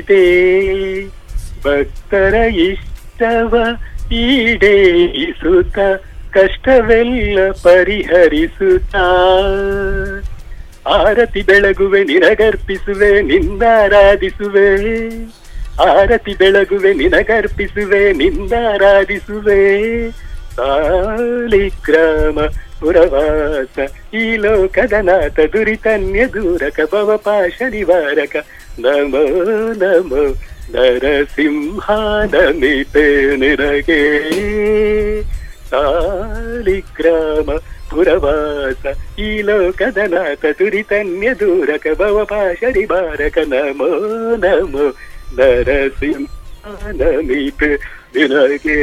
ತೇ ಭಕ್ತರ ಇಷ್ಟವ ಈಡೇರಿಸುತ್ತ ಕಷ್ಟವೆಲ್ಲ ಪರಿಹರಿಸುತ್ತ ಆರತಿ ಬೆಳಗುವೆ ನಿನಗರ್ಪಿಸುವೆ ನಿಂದಾರಾಧಿಸುವೆ ಆರತಿ ಬೆಳಗುವೆ ನಿನಗರ್ಪಿಸುವೆ ನಿಂದಾರಾಧಿಸುವೆ ಸಾಲಿಗ್ರಾಮ ಪುರವಾಸ ಈ ಲೋಕದ ನಾಥ ದುರಿತನ್ಯ ದೂರಕ ಭವಪಾಶ ನಿವಾರಕ ನಮೋ ನಮೋ ನರಸಿಂಹ ನಮಿತೆ ನಿನಗೆ ಸಾಲಿಗ್ರಾಮ ಪುರವಾಸ ಈ ಲೋಕದ ನಾಥ ದುರಿತನ್ಯ ದೂರಕ ಭವಪಾಶ ನಿವಾರಕ ನಮೋ ನಮೋ ನರಸಿಂಹ ನಮಿತೆ ನಿನಗೆ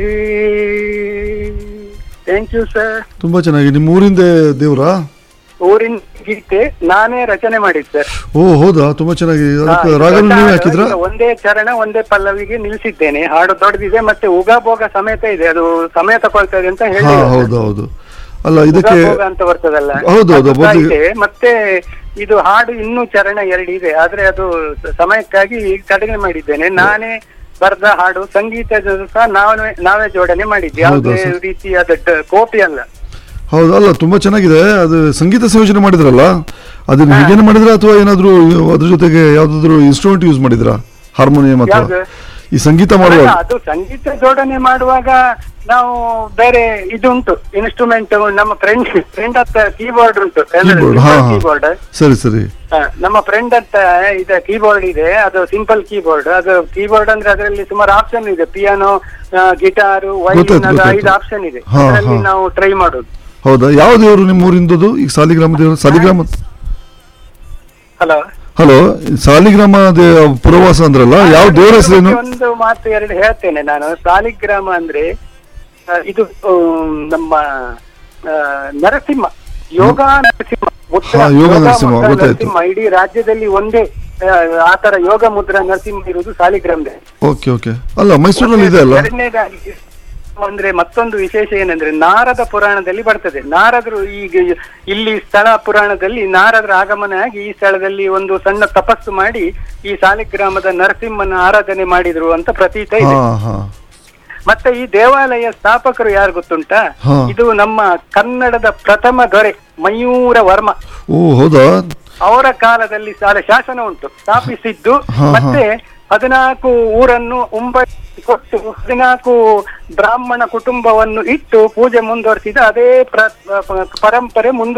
ಥ್ಯಾಂಕ್ ಯು ಸರ್ ತುಂಬಾ ಚೆನ್ನಾಗಿ ನಿಮ್ಮ ಊರಿಂದ ದೇವ್ರಾ ಊರಿನ ಗೀತೆ ನಾನೇ ರಚನೆ ಮಾಡಿದ್ದು ಸರ್ ಓ ಹೌದಾ ತುಂಬಾ ಚೆನ್ನಾಗಿ ಅದಕ್ಕೆ ರಾಗನ ನೀವು ಹಾಕಿದ್ರಾ ಒಂದೇ ಚರಣ ಒಂದೇ ಪಲ್ಲವಿಗೆ ನಿಲ್ಸಿದ್ದೇನೆ ಹಾಡು ದೊಡ್ಡದಿದೆ ಮತ್ತೆ ಉಗಾಭೋಗ ಸಮೇತ ಇದೆ ಅದು ಸಮಯ ತಗೊಳ್ತದೆ ಅಂತ ಹಾ ಹೇಳಿ ಹೌದು ಹೌದು ಅಲ್ಲ ಇದಕ್ಕೆ ಉಗಾಭೋಗ ಅಂತ ಬರ್ತದಲ್ಲ ಹೌದು, ಹೌದು, ಅದು ಮೊದ್ಲಿಗೆ- ಇದೆ. ಮತ್ತೆ ಇದು ಹಾಡು ಇನ್ನೂ ಚರಣ ಎರಡು ಇದೆ ಆದ್ರೆ ಅದು ಸ- ಸಮಯಕ್ಕಾಗಿ ಕಡಿಮೆ ಮಾಡಿದ್ದೇನೆ ನಾನೇ ಬರೆದ ಹಾಡು ಸಂಗೀತದ ಸಹ ನಾವೇ ನಾವೇ ಜೋಡಣೆ ಮಾಡಿದ್ದೆ ಹೌದಾ ಯಾವುದೇ ಸರ್? ರೀತಿಯಾದ ಡ- ಕಾಪಿ ಅಲ್ಲ ಹೌದು ಅಲ್ಲ ತುಂಬಾ ಚೆನ್ನಾಗಿದೆ ಅದು ಸಂಗೀತ ಸಂಯೋಜನೆ ಮಾಡಿದ್ರಲ್ಲ ಅದನ್ನ ಹೀಗೇನೆ ಮಾಡಿದ್ರ ಅಥವಾ ಏನಾದ್ರು ಅದ್ರ ಜೊತೆಗೆ ಯಾವ್ದಾದ್ರು ಇನ್ಸ್ಟ್ರೂಮೆಂಟ್ ಯೂಸ್ ಮಾಡಿದ್ರಾ ಹಾರ್ಮೋನಿಯಂ ಅಥವಾ ಯಾವ್ದು? ಈ ಸಂಗೀತ ಮಾಡುವಾಗ ಅಲ್ಲ, ಅದು ಸಂಗೀತ ಜೋಡಣೆ ಮಾಡುವಾಗ ನಾವು ಬೇರೆ ಇದು ಉಂಟು ಇನ್ಸ್ಟ್ರೂಮೆಂಟ್ ನಮ್ಮ ಫ್ರೆಂಡ್ ಫ್ರೆಂಡ್ ಹತ್ರ ಕೀಬೋರ್ಡ್ ಉಂಟು ಕೀಬೋರ್ಡ್ ಹಾ ಹಾ ಕೀಬೋರ್ಡ್ ಸರಿ ಸರಿ ನಮ್ಮ ಫ್ರೆಂಡ್ ಅಂತ ಇದೆ ಕೀಬೋರ್ಡ್ ಇದೆ ಅದು ಸಿಂಪಲ್ ಕೀಬೋರ್ಡ್ ಅದು ಕೀಬೋರ್ಡ್ ಅಂದ್ರೆ ಅದರಲ್ಲಿ ಸುಮಾರು ಆಪ್ಷನ್ ಇದೆ ಪಿಯಾನೋ ಗಿಟಾರು ವೈಲಿನ್ ಗೊತ್ತಾಯ್ತು, ಅದು ಗೊತ್ತಾಯ್ತು. ಐದು ಆಪ್ಷನ್ ಇದೆ ಹಾ, ಅದರಲ್ಲಿ ಹಾ. ನಾವು ಟ್ರೈ ಮಾಡೋದು ಹೌದಾ ಯಾವ ದೇವರು ನಿಮ್ಮ ಊರಿಂದದು ಈಗ ಸಾಲಿಗ್ರಾಮ ದೇವರು ಸಾಲಿಗ್ರಾಮ ಹಲೋ ಹಲೋ ಸಾಲಿಗ್ರಾಮ ದೇ- ಪುರವಾಸ ಅಂದ್ರಲ್ಲ ಯಾವ ದೇವರ ಹೆಸರೇನು ಒಂದು ಮಾತು ಎರಡು ಹೇಳ್ತೇನೆ ನಾನು ಸಾಲಿಗ್ರಾಮ ಅಂದ್ರೆ ಆ, ಇದು ಆಮ್, ನಮ್ಮ ಆ, ನರಸಿಂಹ ಯೋಗ ನರಸಿಂಹ ಮುದ್ರಾ, ಹಾ, ಯೋಗ ಯೋಗ ನರಸಿಂಹ, ಮುದ್ರಾ ಗೊತ್ತಾಯ್ತು. ನರಸಿಂಹ ಇಡೀ ರಾಜ್ಯದಲ್ಲಿ ಒಂದೇ ಆ, ಆತರ ಯೋಗ ಮುದ್ರಾ ನರಸಿಂಹ ಇರುವುದು ಸಾಲಿಗ್ರಾಮದಲ್ಲಿ ಓಕೆ ಓಕೆ ಅಲ್ಲ ಮೈಸೂರಲ್ಲಿ ಇದೆ ಅಲ್ಲ ಎರಡನೇದಾಗಿ ಅಂದ್ರೆ ಮತ್ತೊಂದು ವಿಶೇಷ ಏನಂದ್ರೆ ನಾರದ ಪುರಾಣದಲ್ಲಿ ಬರ್ತದೆ ನಾರದರು ಈಗ ಇಲ್ಲಿ ಸ್ಥಳ ಪುರಾಣದಲ್ಲಿ ನಾರದರ ಆಗಮನ ಆಗಿ ಈ ಸ್ಥಳದಲ್ಲಿ ಒಂದು ಸಣ್ಣ ತಪಸ್ಸು ಮಾಡಿ ಈ ಸಾಲಿಗ್ರಾಮದ ನರಸಿಂಹನ ಆರಾಧನೆ ಮಾಡಿದ್ರು ಅಂತ ಪ್ರತೀತ ಇದೆ ಹಾ ಹಾ ಮತ್ತೆ ಈ ದೇವಾಲಯ ಸ್ಥಾಪಕರು ಯಾರು ಗೊತ್ತುಂಟಾ ಹಾ. ಇದು ನಮ್ಮ ಕನ್ನಡದ ಪ್ರಥಮ ದೊರೆ ಮಯೂರ ವರ್ಮ ಓ ಹೌದಾ ಅವರ ಕಾಲದಲ್ಲಿ ಸಾಲ ಶಾಸನ ಉಂಟು ಸ್ಥಾಪಿಸಿದ್ದು ಹಾ, ಹಾ. ಮತ್ತೆ ಹದಿನಾಲ್ಕು ಊರನ್ನು ಉಂಬ ಕೊಟ್ಟು ಹದಿನಾಲ್ಕು ಬ್ರಾಹ್ಮಣ ಕುಟುಂಬವನ್ನು ಇಟ್ಟು ಪೂಜೆ ಮುಂದುವರಿಸಿದ ಅದೇ ಪ್ರ- ಪರಂಪರೆ ಮುಂದೆ